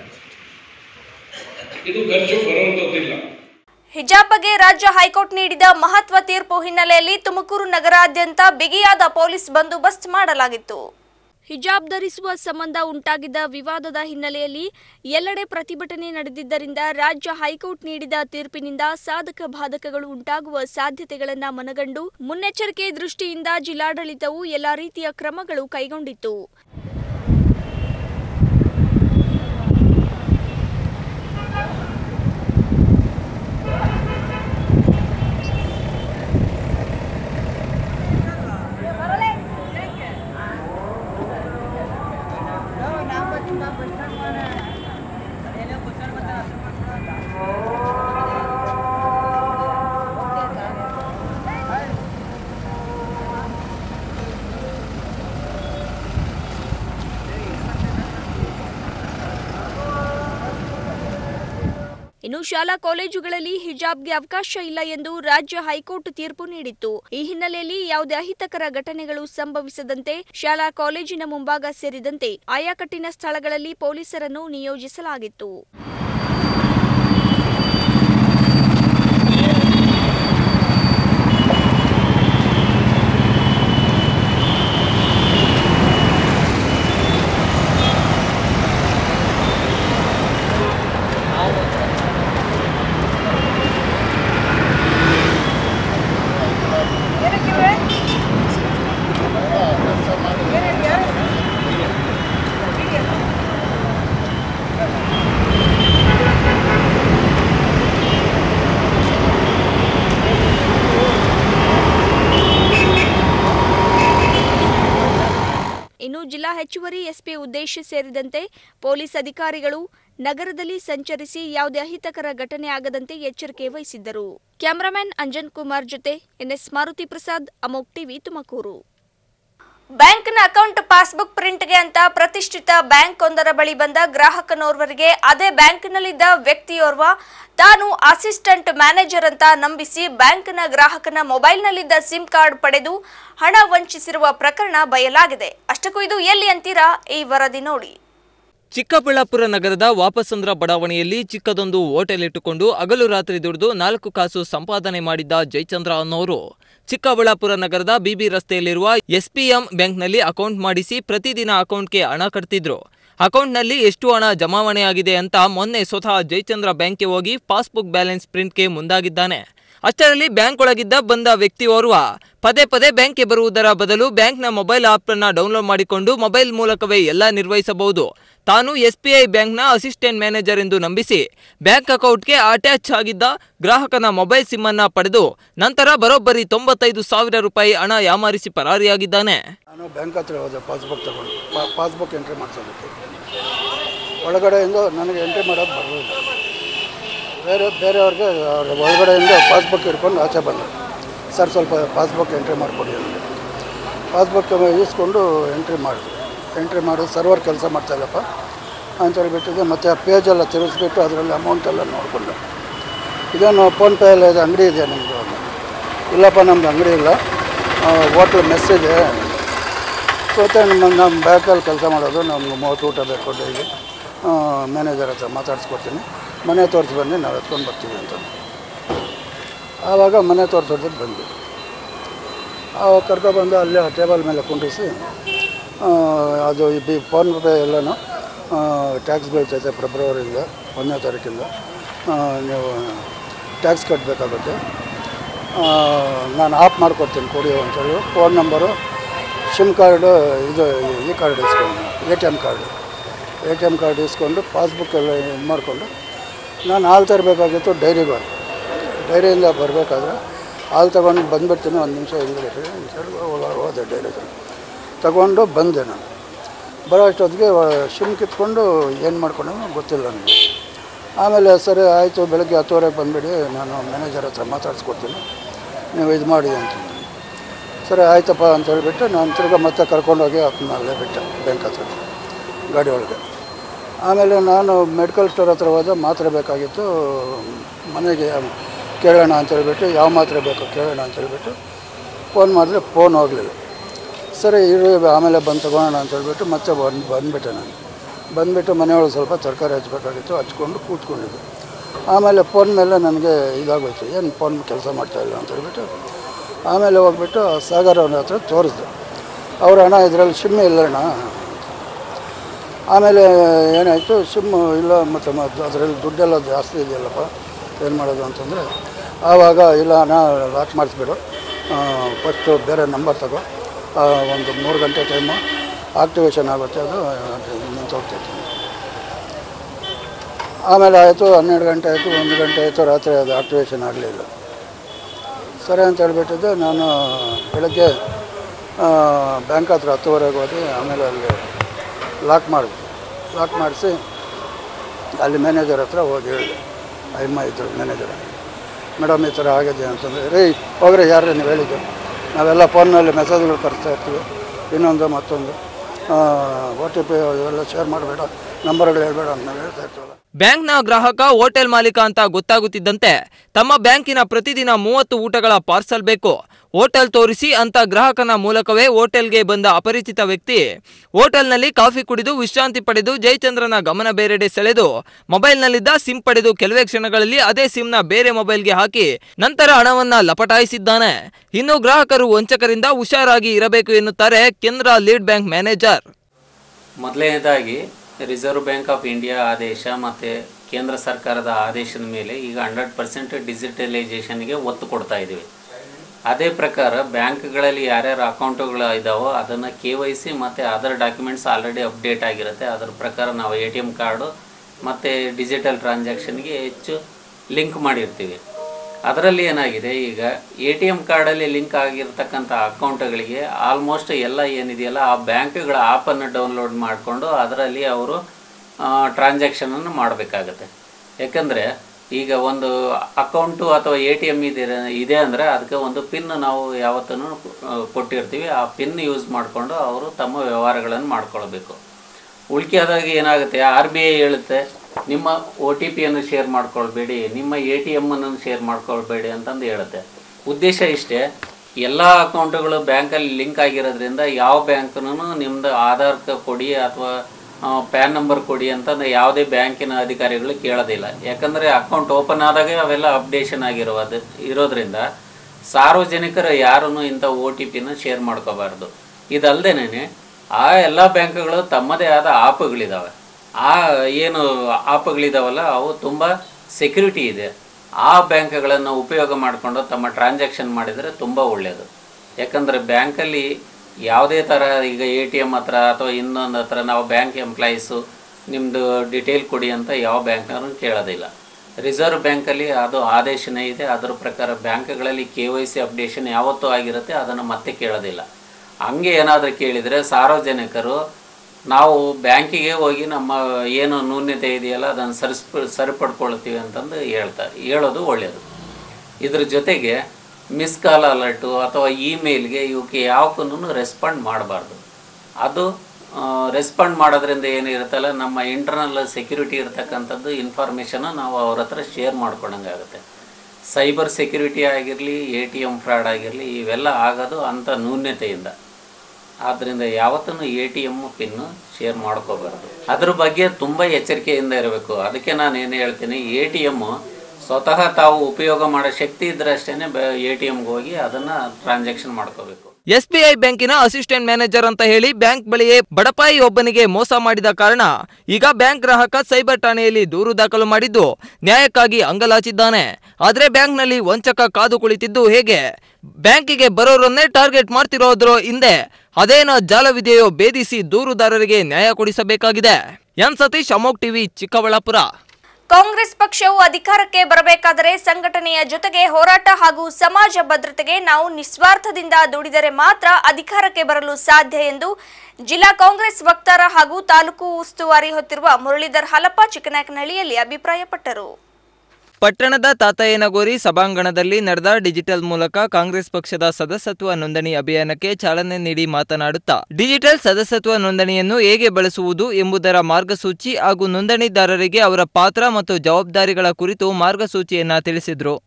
ಇದು ಖರ್ಚು ಬರುವಂಥದ್ದಿಲ್ಲ ಹಿಜಾಬ್ ಬಗ್ಗೆ ರಾಜ್ಯ ಹೈಕೋರ್ಟ್ ನೀಡಿದ ಮಹತ್ವ ತೀರ್ಪು ಹಿನ್ನೆಲೆಯಲ್ಲಿ ತುಮಕೂರು ನಗರಾದ್ಯಂತ ಬಿಗಿಯಾದ ಪೊಲೀಸ್ ಬಂದೋಬಸ್ತ್ ಮಾಡಲಾಗಿತ್ತು ಹಿಜಾಬ್ ಧರಿಸುವ ಸಂಬಂಧ ಉಂಟಾಗಿದ್ದ ವಿವಾದದ ಹಿನ್ನೆಲೆಯಲ್ಲಿ ಎಲ್ಲೆಡೆ ಪ್ರತಿಭಟನೆ ನಡೆದಿದ್ದರಿಂದ ರಾಜ್ಯ ಹೈಕೋರ್ಟ್ ನೀಡಿದ ತೀರ್ಪಿನಿಂದ ಸಾಧಕ ಬಾಧಕಗಳು ಉಂಟಾಗುವ ಸಾಧ್ಯತೆಗಳನ್ನು ಮನಗಂಡು ಮುನ್ನೆಚ್ಚರಿಕೆ ದೃಷ್ಟಿಯಿಂದ ಜಿಲ್ಲಾಡಳಿತವು ಎಲ್ಲಾ ರೀತಿಯ ಕ್ರಮಗಳು ಕೈಗೊಂಡಿತ್ತು ಇನ್ನು ಶಾಲಾ ಕಾಲೇಜುಗಳಲ್ಲಿ ಹಿಜಾಬ್ಗೆ ಅವಕಾಶ ಇಲ್ಲ ಎಂದು ರಾಜ್ಯ ಹೈಕೋರ್ಟ್ ತೀರ್ಪು ನೀಡಿತ್ತು ಈ ಹಿನ್ನೆಲೆಯಲ್ಲಿ ಯಾವುದೇ ಅಹಿತಕರ ಘಟನೆಗಳು ಸಂಭವಿಸದಂತೆ ಶಾಲಾ ಕಾಲೇಜಿನ ಮುಂಭಾಗ ಸೇರಿದಂತೆ ಆಯಾಕಟ್ಟಿನ ಸ್ಥಳಗಳಲ್ಲಿ ಪೊಲೀಸರನ್ನು ನಿಯೋಜಿಸಲಾಗಿತ್ತು ಇನ್ನು ಜಿಲ್ಲಾ ಹೆಚ್ಚುವರಿ ಎಸ್ಪಿ ಉದ್ದೇಶ ಸೇರಿದಂತೆ ಪೊಲೀಸ್ ಅಧಿಕಾರಿಗಳು ನಗರದಲ್ಲಿ ಸಂಚರಿಸಿ ಯಾವುದೇ ಅಹಿತಕರ ಘಟನೆ ಆಗದಂತೆ ಎಚ್ಚರಿಕೆ ವಹಿಸಿದ್ದರು ಕ್ಯಾಮರಾಮನ್ ಅಂಜನ್ ಕುಮಾರ್ ಜೊತೆ ಎನ್ಎಸ್ ಮಾರುತಿ ಪ್ರಸಾದ್ ಅಮೋಕ್ ಟಿವಿ ತುಮಕೂರು ಬ್ಯಾಂಕ್ನ ಅಕೌಂಟ್ ಪಾಸ್ಬುಕ್ ಪ್ರಿಂಟ್ಗೆ ಅಂತ ಪ್ರತಿಷ್ಠಿತ ಬ್ಯಾಂಕ್ ಒಂದರ ಬಳಿ ಬಂದ ಗ್ರಾಹಕನೋರ್ವರಿಗೆ ಅದೇ ಬ್ಯಾಂಕ್ನಲ್ಲಿದ್ದ ವ್ಯಕ್ತಿಯೋರ್ವ ತಾನು ಅಸಿಸ್ಟೆಂಟ್ ಮ್ಯಾನೇಜರ್ ಅಂತ ನಂಬಿಸಿ ಬ್ಯಾಂಕ್ನ ಗ್ರಾಹಕನ ಮೊಬೈಲ್ನಲ್ಲಿದ್ದ ಸಿಮ್ ಕಾರ್ಡ್ ಪಡೆದು ಹಣ ವಂಚಿಸಿರುವ ಪ್ರಕರಣ ಬಯಲಾಗಿದೆ ಅಷ್ಟಕ್ಕೂ ಇದು ಎಲ್ಲಿ ಅಂತೀರಾ ಈ ವರದಿ ನೋಡಿ ಚಿಕ್ಕಬಳ್ಳಾಪುರ ನಗರದ ವಾಪಸಂದ್ರ ಬಡಾವಣೆಯಲ್ಲಿ ಚಿಕ್ಕದೊಂದು ಹೋಟೆಲ್ ಇಟ್ಟುಕೊಂಡು ಹಗಲು ರಾತ್ರಿ ದುಡಿದು ನಾಲ್ಕು ಕಾಸು ಸಂಪಾದನೆ ಮಾಡಿದ್ದ ಜಯಚಂದ್ರ ಅನ್ನೋರು ಚಿಕ್ಕಬಳ್ಳಾಪುರ ನಗರದ ಬಿಬಿ ರಸ್ತೆಯಲ್ಲಿರುವ ಎಸ್ಪಿಎಂ ಬ್ಯಾಂಕ್ನಲ್ಲಿ ಅಕೌಂಟ್ ಮಾಡಿಸಿ ಪ್ರತಿದಿನ ಅಕೌಂಟ್ಗೆ ಹಣ ಕಟ್ತಿದ್ರು ಅಕೌಂಟ್ನಲ್ಲಿ ಎಷ್ಟು ಹಣ ಜಮಾವಣೆಯಾಗಿದೆ ಅಂತ ಮೊನ್ನೆ ಸ್ವತಃ ಜಯಚಂದ್ರ ಬ್ಯಾಂಕ್ಗೆ ಹೋಗಿ ಪಾಸ್ಬುಕ್ ಬ್ಯಾಲೆನ್ಸ್ ಪ್ರಿಂಟ್ಗೆ ಮುಂದಾಗಿದ್ದಾನೆ ಅಷ್ಟರಲ್ಲಿ ಬ್ಯಾಂಕ್ ಒಳಗಿದ್ದ ಬಂದ ವ್ಯಕ್ತಿಯೋರ್ವ ಪದೇ ಪದೇ ಬ್ಯಾಂಕ್ಗೆ ಬರುವುದರ ಬದಲು ಬ್ಯಾಂಕ್ನ ಮೊಬೈಲ್ ಆಪ್ ಅನ್ನ ಡೌನ್ಲೋಡ್ ಮಾಡಿಕೊಂಡು ಮೊಬೈಲ್ ಮೂಲಕವೇ ಎಲ್ಲ ನಿರ್ವಹಿಸಬಹುದು ತಾನು ಎಸ್ಬಿಐ ಬ್ಯಾಂಕ್ನ ಅಸಿಸ್ಟೆಂಟ್ ಮ್ಯಾನೇಜರ್ ಎಂದು ನಂಬಿಸಿ ಬ್ಯಾಂಕ್ ಅಕೌಂಟ್ಗೆ ಅಟ್ಯಾಚ್ ಆಗಿದ್ದ ಗ್ರಾಹಕನ ಮೊಬೈಲ್ ಸಿಮ್ ಅನ್ನ ಪಡೆದು ನಂತರ ಬರೋಬ್ಬರಿ ತೊಂಬತ್ತೈದು ಸಾವಿರ ರೂಪಾಯಿ ಹಣ ಯಾಮಾರಿಸಿ ಪರಾರಿಯಾಗಿದ್ದಾನೆ ನಾನು ಬ್ಯಾಂಕ್ ಹತ್ರ ಹೋದೆ ಪಾಸ್ಬುಕ್ ತಗೊಂಡು ಪಾ- ಪಾಸ್ಬುಕ್ ಎಂಟ್ರಿ ಮಾಡಿಸೋದಕ್ಕೆ ಒಳಗಡೆಯಿಂದ ನನಗೆ ಎಂಟ್ರಿ ಮಾಡೋದು ಬರಲಿಲ್ಲ ಬೇರೆ ಬೇರೆಯವ್ರಿಗೆ ಅವ್ರ ಒಳಗಡೆಯಿಂದ ಪಾಸ್ಬುಕ್ ಹಿಡ್ಕೊಂಡು ಆಚೆ ಬಂದರು ಸರ್ ಸ್ವಲ್ಪ ಪಾಸ್ಬುಕ್ ಎಂಟ್ರಿ ಮಾಡಿಕೊಡಿ ನನಗೆ ಪಾಸ್ಬುಕ್ ಈಸ್ಕೊಂಡು ಎಂಟ್ರಿ ಮಾಡಿದ್ರು ಎಂಟ್ರಿ ಮಾಡಿ ಸರ್ವರ್ ಕೆಲಸ ಮಾಡ್ತಾಯಿಲ್ಲಪ್ಪ ಅಂತೇಳಿ ಬಿಟ್ಟಿದ್ದೆ ಮತ್ತು ಆ ಪೇಜೆಲ್ಲ ತಿರುಗಿಸ್ಬಿಟ್ಟು ಅದರಲ್ಲಿ ಅಮೌಂಟ್ ಎಲ್ಲ ನೋಡಿಕೊಂಡೆ ಇದೇನು ಫೋನ್ಪೇ ಎಲ್ಲ ಇದೆ ಅಂಗಡಿ ಇದೆಯಾ ನಿಮ್ಮದು ಇಲ್ಲಪ್ಪ ನಮ್ದು ಅಂಗಡಿ ಇಲ್ಲ ಹೋಟ್ಲ್ ಮೆಸ್ ಇದೆ ಮತ್ತೆ ನಮ್ಮ ನಮ್ಮ ಬ್ಯಾಂಕಲ್ಲಿ ಕೆಲಸ ಮಾಡೋದು ನಮ್ಗೆ ಮೂವತ್ತು ಊಟ ಬೇಕು ಡೈಲಿ ಮ್ಯಾನೇಜರ್ ಹತ್ರ ಮಾತಾಡ್ಸ್ಕೊಡ್ತೀನಿ ಮನೆ ತೋರಿಸಿ ಬನ್ನಿ ನಾವು ಎತ್ಕೊಂಡು ಬರ್ತೀವಿ ಅಂತ ಆವಾಗ ಮನೆ ತೋರಿಸೋದಕ್ಕೆ ಬಂದ್ವಿ ಆವಾಗ ಕರ್ಕೊಬಂದು ಅಲ್ಲೇ ಟೇಬಲ್ ಮೇಲೆ ಕುಂಡಿಸಿ ಆ, ಅದು ಈ ಬಿ ಫೋನ್ ಪೇ ಎಲ್ಲನೂ ಟ್ಯಾಕ್ಸ್ ಬೀಳ್ತೈತೆ ಫೆಬ್ರವರಿಯಿಂದ ಒಂದನೇ ತಾರೀಕಿಂದ ಆ, ನೀವು ಟ್ಯಾಕ್ಸ್ ಕಟ್ಟಬೇಕಾಗುತ್ತೆ ನಾನು ಆಫ್ ಮಾಡ್ಕೊಡ್ತೀನಿ ಕೊಡಿ ಅಂತೇಳಿ ಫೋನ್ ನಂಬರು ಸಿಮ್ ಕಾರ್ಡು ಇದು ಈ ಕಾರ್ಡ್ ಇಸ್ಕೊಂಡು A T M card A T M card ಇಸ್ಕೊಂಡು ಪಾಸ್ಬುಕ್ ಎಲ್ಲ ಇದು ಮಾಡಿಕೊಂಡು ನಾನು ಹಾಲು ತರಬೇಕಾಗಿತ್ತು ಡೈರಿಗೆ ಹೋದೆ ಡೈರಿಯಿಂದ ಬರಬೇಕಾದ್ರೆ ಹಾಲು ತಗೊಂಡು ಬಂದುಬಿಡ್ತೀನಿ ಒಂದು ನಿಮಿಷ ಹಿಂದೆ ಅಂತೇಳಿ ಹೋದೆ ಡೈರಿಗೆ ತಗೊಂಡು ಬಂದೆ ನಾನು ಬರೋ ಅಷ್ಟೊತ್ತಿಗೆ ಸಿಮ್ ಕಿತ್ಕೊಂಡು ಏನು ಮಾಡ್ಕೊಂಡು ಗೊತ್ತಿಲ್ಲ ನನಗೆ ಆಮೇಲೆ ಸರಿ ಆಯಿತು ಬೆಳಗ್ಗೆ ಹತ್ತುವರೆಗೆ ಬಂದುಬಿಡಿ ನಾನು ಮ್ಯಾನೇಜರ್ ಹತ್ರ ಮಾತಾಡ್ಸ್ಕೊಡ್ತೀನಿ ನೀವು ಇದು ಮಾಡಿ ಅಂತಂದು ಸರಿ ಆಯ್ತಪ್ಪ ಅಂತ ಹೇಳಿಬಿಟ್ಟು ನಾನು ತಿರ್ಗಾ ಮತ್ತೆ ಕರ್ಕೊಂಡೋಗಿ ಅದನ್ನ ಅಲ್ಲೇ ಬಿಟ್ಟೆ ಬ್ಯಾಂಕ್ ಹತ್ರ ಗಾಡಿ ಒಳಗೆ ಆಮೇಲೆ ನಾನು ಮೆಡಿಕಲ್ ಸ್ಟೋರ್ ಹತ್ರ ಹೋದೆ ಮಾತ್ರೆ ಬೇಕಾಗಿತ್ತು ಮನೆಗೆ ಕೇಳೋಣ ಅಂತ ಹೇಳ್ಬಿಟ್ಟು ಯಾವ ಮಾತ್ರೆ ಬೇಕು ಕೇಳೋಣ ಅಂತ ಹೇಳ್ಬಿಟ್ಟು ಫೋನ್ ಮಾಡಿದ್ರೆ ಫೋನ್ ಹೋಗಲಿಲ್ಲ ಸರಿ ಇರು ಆಮೇಲೆ ಬಂದು ತೊಗೊಳೋಣ ಅಂತ ಹೇಳ್ಬಿಟ್ಟು ಮತ್ತೆ ಬಂದು ಬಂದುಬಿಟ್ಟೆ ನಾನು ಬಂದುಬಿಟ್ಟು ಮನೆಯೊಳಗೆ ಸ್ವಲ್ಪ ತರಕಾರಿ ಹಚ್ಬೇಕಾಗಿತ್ತು ಹಚ್ಕೊಂಡು ಕೂತ್ಕೊಂಡಿದ್ದೆ ಆಮೇಲೆ ಫೋನ್ ಮೇಲೆ ನನಗೆ ಇದಾಗೋಯ್ತು ಏನು ಫೋನ್ ಕೆಲಸ ಮಾಡ್ತಾಯಿಲ್ಲ ಅಂತ ಹೇಳ್ಬಿಟ್ಟು ಆಮೇಲೆ ಹೋಗ್ಬಿಟ್ಟು ಸಾಗರ್ ಅವ್ರ ಹತ್ರ ತೋರಿಸ್ದೆ ಅವ್ರ ಹಣ ಇದರಲ್ಲಿ ಸಿಮ್ ಇಲ್ಲ ಅಣ್ಣ ಆಮೇಲೆ ಏನಾಯಿತು ಸಿಮ್ಮು ಇಲ್ಲ ಮತ್ತು ಮತ್ತು ಅದರಲ್ಲಿ ದುಡ್ಡೆಲ್ಲ ಜಾಸ್ತಿ ಇದೆಯಲ್ಲಪ್ಪ ಏನು ಮಾಡೋದು ಅಂತಂದರೆ ಆವಾಗ ಇಲ್ಲ ನಾ ಲಾಕ್ ಮಾಡಿಸ್ಬಿಡು ಫಸ್ಟು ಬೇರೆ ನಂಬರ್ ತಗೋ ಆ, ಒಂದು ಮೂರು ಗಂಟೆ ಟೈಮು ಆಕ್ಟಿವೇಶನ್ ಆಗುತ್ತೆ ಅದು ನಿಂತೋಗ್ತೈತೆ ಆಮೇಲೆ ಆಯಿತು ಹನ್ನೆರಡು ಗಂಟೆ ಆಯಿತು ಒಂದು ಗಂಟೆ ಆಯಿತು ರಾತ್ರಿ ಅದು ಆಕ್ಟಿವೇಶನ್ ಆಗಲಿಲ್ಲ ಸರಿ ಅಂತ ಹೇಳ್ಬಿಟ್ಟಿದ್ದೆ ನಾನು ಬೆಳಗ್ಗೆ ಬ್ಯಾಂಕ್ ಹತ್ರ ಹತ್ತುವರೆಗೆ ಹೋಗಿ ಆಮೇಲೆ ಅಲ್ಲಿ ಲಾಕ್ ಮಾಡಿದೆ ಲಾಕ್ ಮಾಡಿಸಿ ಅಲ್ಲಿ ಮ್ಯಾನೇಜರ್ ಹತ್ರ ಹೋಗಿ ಹೇಳಿದೆ ಅಮ್ಮ ಇದ್ದರು ಮ್ಯಾನೇಜರ್ ಮೇಡಮ್ ಈ ಥರ ಆಗಿದೆ ಅಂತಂದರೆ ರೀ ಹೋಗ್ರಿ ಯಾರು ನೀವು ಹೇಳಿದ್ದು ನಾವೆಲ್ಲ ಫೋನ್ನಲ್ಲಿ ಮೆಸೇಜ್ಗಳು ಕಳಿಸ್ತಾ ಇರ್ತೀವಿ ಇನ್ನೊಂದು ಮತ್ತೊಂದು ಓ ಟಿ ಪಿ ಇವೆಲ್ಲ ಶೇರ್ ಮಾಡಬೇಡ ನಂಬರ್ಗಳು ಹೇಳ್ಬೇಡ ಅಂತ ನಾವು ಹೇಳ್ತಾ ಇರ್ತೀವಲ್ಲ ಬ್ಯಾಂಕ್ನ ಗ್ರಾಹಕ ಹೋಟೆಲ್ ಮಾಲೀಕ ಅಂತ ಗೊತ್ತಾಗುತ್ತಿದ್ದಂತೆ ತಮ್ಮ ಬ್ಯಾಂಕಿನ ಪ್ರತಿದಿನ ಮೂವತ್ತು ಊಟಗಳ ಪಾರ್ಸಲ್ ಬೇಕು ಹೋಟೆಲ್ ತೋರಿಸಿ ಅಂತ ಗ್ರಾಹಕನ ಮೂಲಕವೇ ಹೋಟೆಲ್ಗೆ ಬಂದ ಅಪರಿಚಿತ ವ್ಯಕ್ತಿ ಹೋಟೆಲ್ನಲ್ಲಿ ಕಾಫಿ ಕುಡಿದು ವಿಶ್ರಾಂತಿ ಪಡೆದು ಜಯಚಂದ್ರನ ಗಮನ ಬೇರೆಡೆ ಸೆಳೆದು ಮೊಬೈಲ್ನಲ್ಲಿದ್ದ ಸಿಮ್ ಪಡೆದು ಕೆಲವೇ ಕ್ಷಣಗಳಲ್ಲಿ ಅದೇ ಸಿಮ್ನ ಬೇರೆ ಮೊಬೈಲ್ಗೆ ಹಾಕಿ ನಂತರ ಹಣವನ್ನ ಲಪಟಾಯಿಸಿದ್ದಾನೆ ಇನ್ನು ಗ್ರಾಹಕರು ವಂಚಕರಿಂದ ಹುಷಾರಾಗಿ ಇರಬೇಕು ಎನ್ನುತ್ತಾರೆ ಕೇಂದ್ರ ಲೀಡ್ ಬ್ಯಾಂಕ್ ಮ್ಯಾನೇಜರ್ ಮೊದಲನೇದಾಗಿ ರಿಸರ್ವ್ ಬ್ಯಾಂಕ್ ಆಫ್ ಇಂಡಿಯಾ ಆದೇಶ ಮತ್ತು ಕೇಂದ್ರ ಸರ್ಕಾರದ ಆದೇಶದ ಮೇಲೆ ಈಗ ಹಂಡ್ರೆಡ್ ಪರ್ಸೆಂಟ್ ಡಿಜಿಟಲೈಸೇಷನ್ಗೆ ಒತ್ತು ಕೊಡ್ತಾ ಇದ್ದೀವಿ ಅದೇ ಪ್ರಕಾರ ಬ್ಯಾಂಕ್ಗಳಲ್ಲಿ ಯಾರ್ಯಾರು ಅಕೌಂಟುಗಳು ಇದ್ದಾವೋ ಅದನ್ನು ಕೆ ವೈ ಸಿ ಮತ್ತು ಅದರ್ ಡಾಕ್ಯುಮೆಂಟ್ಸ್ ಆಲ್ರೆಡಿ ಅಪ್ಡೇಟ್ ಆಗಿರುತ್ತೆ ಅದರ ಪ್ರಕಾರ ನಾವು ಎ ಟಿ ಎಮ್ ಕಾರ್ಡು ಮತ್ತು ಡಿಜಿಟಲ್ ಟ್ರಾನ್ಸಾಕ್ಷನ್ಗೆ ಹೆಚ್ಚು ಲಿಂಕ್ ಮಾಡಿರ್ತೀವಿ ಅದರಲ್ಲಿ ಏನಾಗಿದೆ ಈಗ ಎ ಟಿ ಎಮ್ ಕಾರ್ಡಲ್ಲಿ ಲಿಂಕ್ ಆಗಿರ್ತಕ್ಕಂಥ ಅಕೌಂಟ್ಗಳಿಗೆ ಆಲ್ಮೋಸ್ಟ್ ಎಲ್ಲ ಏನಿದೆಯಲ್ಲ ಆ ಬ್ಯಾಂಕ್ಗಳ ಆ್ಯಪನ್ನು ಡೌನ್ಲೋಡ್ ಮಾಡಿಕೊಂಡು ಅದರಲ್ಲಿ ಅವರು ಟ್ರಾನ್ಸಾಕ್ಷನನ್ನು ಮಾಡಬೇಕಾಗತ್ತೆ ಯಾಕಂದರೆ ಈಗ ಒಂದು ಅಕೌಂಟು ಅಥವಾ ಎ ಟಿ ಎಮ್ ಇದೆ ಇದೆ ಅಂದರೆ ಅದಕ್ಕೆ ಒಂದು ಪಿನ್ ನಾವು ಯಾವತ್ತೂ ಕೊಟ್ಟಿರ್ತೀವಿ ಆ ಪಿನ್ ಯೂಸ್ ಮಾಡಿಕೊಂಡು ಅವರು ತಮ್ಮ ವ್ಯವಹಾರಗಳನ್ನು ಮಾಡ್ಕೊಳ್ಬೇಕು ಉಳ್ಕೆಯಾದಾಗ ಏನಾಗುತ್ತೆ ಆರ್ ಬಿ ಐ ಹೇಳುತ್ತೆ ನಿಮ್ಮ ಒ ಟಿ ಪಿಯನ್ನು ಶೇರ್ ಮಾಡ್ಕೊಳ್ಬೇಡಿ ನಿಮ್ಮ ಎ ಟಿ ಎಮ್ಮನ್ನು ಶೇರ್ ಮಾಡ್ಕೊಳ್ಬೇಡಿ ಅಂತಂದು ಹೇಳುತ್ತೆ ಉದ್ದೇಶ ಇಷ್ಟೇ ಎಲ್ಲ ಅಕೌಂಟುಗಳು ಬ್ಯಾಂಕಲ್ಲಿ ಲಿಂಕ್ ಆಗಿರೋದ್ರಿಂದ ಯಾವ ಬ್ಯಾಂಕ್ನೂ ನಿಮ್ಮದು ಆಧಾರ್ ಕ- ಕೊಡಿ ಅಥವಾ ಪ್ಯಾನ್ ನಂಬರ್ ಕೊಡಿ ಅಂತಂದು ಯಾವುದೇ ಬ್ಯಾಂಕಿನ ಅಧಿಕಾರಿಗಳು ಕೇಳೋದಿಲ್ಲ ಯಾಕಂದರೆ ಅಕೌಂಟ್ ಓಪನ್ ಆದಾಗ ಅವೆಲ್ಲ ಅಪ್ಡೇಷನ್ ಆಗಿರೋದು ಇರೋದ್ರಿಂದ ಸಾರ್ವಜನಿಕರು ಯಾರೂ ಇಂಥ ಒ ಟಿ ಪಿನ ಶೇರ್ ಮಾಡ್ಕೋಬಾರ್ದು ಇದಲ್ದೇನೆ ಆ ಎಲ್ಲ ಬ್ಯಾಂಕ್ಗಳು ತಮ್ಮದೇ ಆದ ಆ್ಯಪ್ಗಳಿದ್ದಾವೆ ಆ ಏನು ಆ್ಯಪ್ಗಳಿದಾವಲ್ಲ ಅವು ತುಂಬ ಸೆಕ್ಯೂರಿಟಿ ಇದೆ ಆ ಬ್ಯಾಂಕ್ಗಳನ್ನು ಉಪಯೋಗ ಮಾಡಿಕೊಂಡು ತಮ್ಮ ಟ್ರಾನ್ಸಾಕ್ಷನ್ ಮಾಡಿದರೆ ತುಂಬ ಒಳ್ಳೆಯದು ಯಾಕಂದರೆ ಬ್ಯಾಂಕಲ್ಲಿ ಯಾವುದೇ ಥರ ಈಗ ಎ ಟಿ ಎಮ್ ಹತ್ರ ಅಥವಾ ಇನ್ನೊಂದು ಹತ್ರ ನಾವು ಬ್ಯಾಂಕ್ ಎಂಪ್ಲಾಯೀಸು ನಿಮ್ಮದು ಡಿಟೇಲ್ ಕೊಡಿ ಅಂತ ಯಾವ ಬ್ಯಾಂಕ್ನವರು ಕೇಳೋದಿಲ್ಲ ರಿಸರ್ವ್ ಬ್ಯಾಂಕಲ್ಲಿ ಅದು ಆದೇಶನೇ ಇದೆ ಅದರ ಪ್ರಕಾರ ಬ್ಯಾಂಕ್ಗಳಲ್ಲಿ ಕೆ ವೈ ಸಿ ಅಪ್ಡೇಷನ್ ಯಾವತ್ತೂ ಆಗಿರುತ್ತೆ ಅದನ್ನು ಮತ್ತೆ ಕೇಳೋದಿಲ್ಲ ಹಂಗೆ ಏನಾದರೂ ಕೇಳಿದರೆ ಸಾರ್ವಜನಿಕರು ನಾವು ಬ್ಯಾಂಕಿಗೆ ಹೋಗಿ ನಮ್ಮ ಏನು ನ್ಯೂನ್ಯತೆ ಇದೆಯಲ್ಲ ಅದನ್ನು ಸರಿಸ್ಪ ಸರಿಪಡ್ಕೊಳ್ತೀವಿ ಅಂತಂದು ಹೇಳ್ತಾರೆ ಹೇಳೋದು ಒಳ್ಳೆಯದು ಇದ್ರ ಜೊತೆಗೆ ಮಿಸ್ ಕಾಲ್ ಅಲರ್ಟು ಅಥವಾ ಇಮೇಲ್ಗೆ ಇವಕ್ಕೆ ಯಾವಕ್ಕೂ ರೆಸ್ಪಾಂಡ್ ಮಾಡಬಾರ್ದು ಅದು ರೆಸ್ಪಾಂಡ್ ಮಾಡೋದ್ರಿಂದ ಏನಿರುತ್ತಲ್ಲ ನಮ್ಮ ಇಂಟರ್ನಲ್ ಸೆಕ್ಯೂರಿಟಿ ಇರ್ತಕ್ಕಂಥದ್ದು ಇನ್ಫಾರ್ಮೇಷನ್ನ ನಾವು ಅವ್ರ ಹತ್ರ ಶೇರ್ ಮಾಡ್ಕೊಂಡಂಗೆ ಆಗುತ್ತೆ ಸೈಬರ್ ಸೆಕ್ಯೂರಿಟಿ ಆಗಿರಲಿ ಎ ಟಿ ಎಮ್ ಫ್ರಾಡ್ ಆಗಿರಲಿ ಇವೆಲ್ಲ ಆಗೋದು ಅಂಥ ನ್ಯೂನ್ಯತೆಯಿಂದ ಆದ್ದರಿಂದ ಯಾವತ್ತೂ A T M pin share ಮಾಡ್ಕೋಬಾರ್ದು ಅದ್ರ ಬಗ್ಗೆ ತುಂಬ ಎಚ್ಚರಿಕೆಯಿಂದ ಇರಬೇಕು ಅದಕ್ಕೆ ನಾನು ಏನು ಹೇಳ್ತೀನಿ ಎ ಟಿ ಎಮ್ಮು ಸ್ವತಃ ತಾವು ಉಪಯೋಗ ಮಾಡೋ ಶಕ್ತಿ ಇದ್ರೆ ಅಷ್ಟೇ ಎ ಟಿ ಎಮ್ಗೆ ಹೋಗಿ ಅದನ್ನು ಟ್ರಾನ್ಸಾಕ್ಷನ್ ಮಾಡ್ಕೋಬೇಕು ಎಸ್ಬಿಐ ಬ್ಯಾಂಕಿನ ಅಸಿಸ್ಟೆಂಟ್ ಮ್ಯಾನೇಜರ್ ಅಂತ ಹೇಳಿ ಬ್ಯಾಂಕ್ ಬಳಿಯೇ ಬಡಪಾಯಿ ಒಬ್ಬನಿಗೆ ಮೋಸ ಮಾಡಿದ ಕಾರಣ ಈಗ ಬ್ಯಾಂಕ್ ಗ್ರಾಹಕ ಸೈಬರ್ ಠಾಣೆಯಲ್ಲಿ ದೂರು ದಾಖಲು ಮಾಡಿದ್ದು ನ್ಯಾಯಕ್ಕಾಗಿ ಅಂಗಲಾಚಿದ್ದಾನೆ ಆದ್ರೆ ಬ್ಯಾಂಕ್ನಲ್ಲಿ ವಂಚಕ ಕಾದು ಕುಳಿತಿದ್ದು ಹೇಗೆ ಬ್ಯಾಂಕಿಗೆ ಬರೋರನ್ನೇ ಟಾರ್ಗೆಟ್ ಮಾಡ್ತಿರೋದ್ರ ಹಿಂದೆ ಅದೇನೋ ಜಾಲವಿದೆಯೋ ಭೇದಿಸಿ ದೂರುದಾರರಿಗೆ ನ್ಯಾಯ ಕೊಡಿಸಬೇಕಾಗಿದೆ ಎನ್ ಸತೀಶ್ ಅಮೋಕ್ ಟಿವಿ ಚಿಕ್ಕಬಳ್ಳಾಪುರ ಕಾಂಗ್ರೆಸ್ ಪಕ್ಷವು ಅಧಿಕಾರಕ್ಕೆ ಬರಬೇಕಾದರೆ ಸಂಘಟನೆಯ ಜೊತೆಗೆ ಹೋರಾಟ ಹಾಗೂ ಸಮಾಜ ಭದ್ರತೆಗೆ ನಾವು ನಿಸ್ವಾರ್ಥದಿಂದ ದುಡಿದರೆ ಮಾತ್ರ ಅಧಿಕಾರಕ್ಕೆ ಬರಲು ಸಾಧ್ಯ ಎಂದು ಜಿಲ್ಲಾ ಕಾಂಗ್ರೆಸ್ ವಕ್ತಾರ ಹಾಗೂ ತಾಲೂಕು ಉಸ್ತುವಾರಿ ಹೊತ್ತಿರುವ ಮುರಳೀಧರ್ ಹಲಪ ಚಿಕ್ಕನಾಯಕನಹಳ್ಳಿಯಲ್ಲಿ ಅಭಿಪ್ರಾಯಪಟ್ಟರು ಪಟ್ಟಣದ ತಾತಯ್ಯನಗೋರಿ ಸಭಾಂಗಣದಲ್ಲಿ ನಡೆದ ಡಿಜಿಟಲ್ ಮೂಲಕ ಕಾಂಗ್ರೆಸ್ ಪಕ್ಷದ ಸದಸ್ಯತ್ವ ನೋಂದಣಿ ಅಭಿಯಾನಕ್ಕೆ ಚಾಲನೆ ನೀಡಿ ಮಾತನಾಡುತ್ತಾ ಡಿಜಿಟಲ್ ಸದಸ್ಯತ್ವ ನೋಂದಣಿಯನ್ನು ಹೇಗೆ ಬಳಸುವುದು ಎಂಬುದರ ಮಾರ್ಗಸೂಚಿ ಹಾಗೂ ನೋಂದಣಿದಾರರಿಗೆ ಅವರ ಪಾತ್ರ ಮತ್ತು ಜವಾಬ್ದಾರಿಗಳ ಕುರಿತು ಮಾರ್ಗಸೂಚಿಯನ್ನ ತಿಳಿಸಿದರು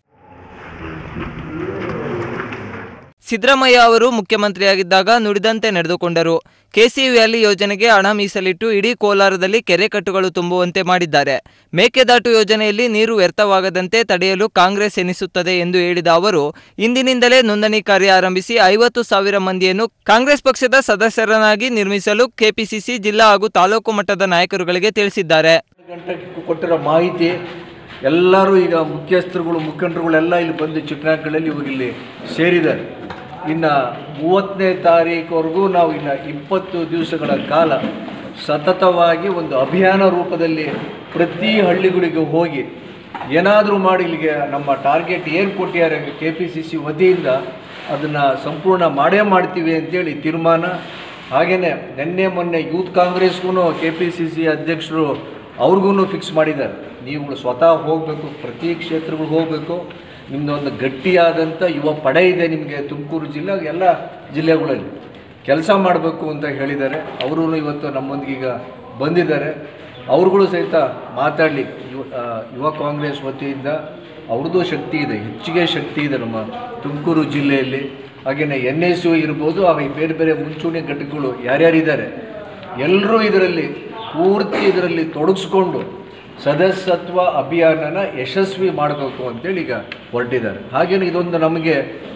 ಸಿದ್ದರಾಮಯ್ಯ ಅವರು ಮುಖ್ಯಮಂತ್ರಿಯಾಗಿದ್ದಾಗ ನುಡಿದಂತೆ ನಡೆದುಕೊಂಡರು ಕೆಸಿ ವ್ಯಾಲಿ ಯೋಜನೆಗೆ ಹಣ ಮೀಸಲಿಟ್ಟು ಇಡೀ ಕೋಲಾರದಲ್ಲಿ ಕೆರೆ ಕಟ್ಟುಗಳು ತುಂಬುವಂತೆ ಮಾಡಿದ್ದಾರೆ ಮೇಕೆದಾಟು ಯೋಜನೆಯಲ್ಲಿ ನೀರು ವ್ಯರ್ಥವಾಗದಂತೆ ತಡೆಯಲು ಕಾಂಗ್ರೆಸ್ ಎನಿಸುತ್ತದೆ ಎಂದು ಹೇಳಿದ ಅವರು ಇಂದಿನಿಂದಲೇ ನೋಂದಣಿ ಕಾರ್ಯ ಆರಂಭಿಸಿ ಐವತ್ತು ಸಾವಿರ ಮಂದಿಯನ್ನು ಕಾಂಗ್ರೆಸ್ ಪಕ್ಷದ ಸದಸ್ಯರನ್ನಾಗಿ ನಿರ್ಮಿಸಲು ಕೆಪಿಸಿಸಿ ಜಿಲ್ಲಾ ಹಾಗೂ ತಾಲೂಕು ಮಟ್ಟದ ನಾಯಕರುಗಳಿಗೆ ತಿಳಿಸಿದ್ದಾರೆ ಗಂಟೆ ಕೊಟ್ಟಿರೋ ಮಾಹಿತಿ ಎಲ್ಲರೂ ಈಗ ಮುಖ್ಯಸ್ಥರುಗಳು ಮುಖಂಡರುಗಳೆಲ್ಲ ಇಲ್ಲಿ ಬಂದು ಚಿಕ್ಕನಾಕಗಳಲ್ಲಿ ಇವಾಗ ಇಲ್ಲಿ ಸೇರಿದ್ದಾರೆ ಇನ್ನು ಮೂವತ್ತನೇ ತಾರೀಕುವರೆಗೂ ನಾವು ಇನ್ನು ಇಪ್ಪತ್ತು ದಿವಸಗಳ ಕಾಲ ಸತತವಾಗಿ ಒಂದು ಅಭಿಯಾನ ರೂಪದಲ್ಲಿ ಪ್ರತಿ ಹಳ್ಳಿಗಳಿಗೆ ಹೋಗಿ ಏನಾದರೂ ಮಾಡಿ ಇಲ್ಲಿಗೆ ನಮ್ಮ ಟಾರ್ಗೆಟ್ ಏನು ಕೊಟ್ಟಿದ್ದಾರೆ ಕೆ ಪಿ ಸಿ ಸಿ ವತಿಯಿಂದ ಅದನ್ನು ಸಂಪೂರ್ಣ ಮಾಡೇ ಮಾಡ್ತೀವಿ ಅಂತೇಳಿ ತೀರ್ಮಾನ ಹಾಗೆಯೇ ನಿನ್ನೆ ಮೊನ್ನೆ ಯೂತ್ ಕಾಂಗ್ರೆಸ್ಗೂ ಕೆ ಪಿ ಸಿ ಸಿ ಅಧ್ಯಕ್ಷರು ಅವ್ರಿಗೂ ಫಿಕ್ಸ್ ಮಾಡಿದ್ದಾರೆ ನೀವುಗಳು ಸ್ವತಃ ಹೋಗಬೇಕು ಪ್ರತಿ ಕ್ಷೇತ್ರಗಳಿಗೆ ಹೋಗಬೇಕು ನಿಮ್ಮದೊಂದು ಗಟ್ಟಿಯಾದಂಥ ಯುವ ಪಡೆ ಇದೆ ನಿಮಗೆ ತುಮಕೂರು ಜಿಲ್ಲೆ ಎಲ್ಲ ಜಿಲ್ಲೆಗಳಲ್ಲಿ ಕೆಲಸ ಮಾಡಬೇಕು ಅಂತ ಹೇಳಿದ್ದಾರೆ ಅವರು ಇವತ್ತು ನಮ್ಮೊಂದಿಗೆ ಈಗ ಬಂದಿದ್ದಾರೆ ಅವ್ರುಗಳು ಸಹಿತ ಮಾತಾಡಲಿ ಯುವ ಆ, ಯುವ ಕಾಂಗ್ರೆಸ್ ವತಿಯಿಂದ ಅವ್ರದ್ದು ಶಕ್ತಿ ಇದೆ ಹೆಚ್ಚಿಗೆ ಶಕ್ತಿ ಇದೆ ನಮ್ಮ ತುಮಕೂರು ಜಿಲ್ಲೆಯಲ್ಲಿ ಹಾಗೆಯೇ ಎನ್ ಎಸ್ ಯು ಇರ್ಬೋದು ಹಾಗೆ ಈ ಬೇರೆ ಬೇರೆ ಮುಂಚೂಣಿ ಘಟಕಗಳು ಯಾರ್ಯಾರಿದ್ದಾರೆ ಎಲ್ಲರೂ ಇದರಲ್ಲಿ ಪೂರ್ತಿ ಇದರಲ್ಲಿ ತೊಡಗಿಸ್ಕೊಂಡು ಸದಸ್ಯತ್ವ ಅಭಿಯಾನನ ಯಶಸ್ವಿ ಮಾಡಬೇಕು ಅಂತೇಳಿ ಈಗ ಹೊರಟಿದ್ದಾರೆ ಹಾಗೇನು ಇದೊಂದು ನಮಗೆ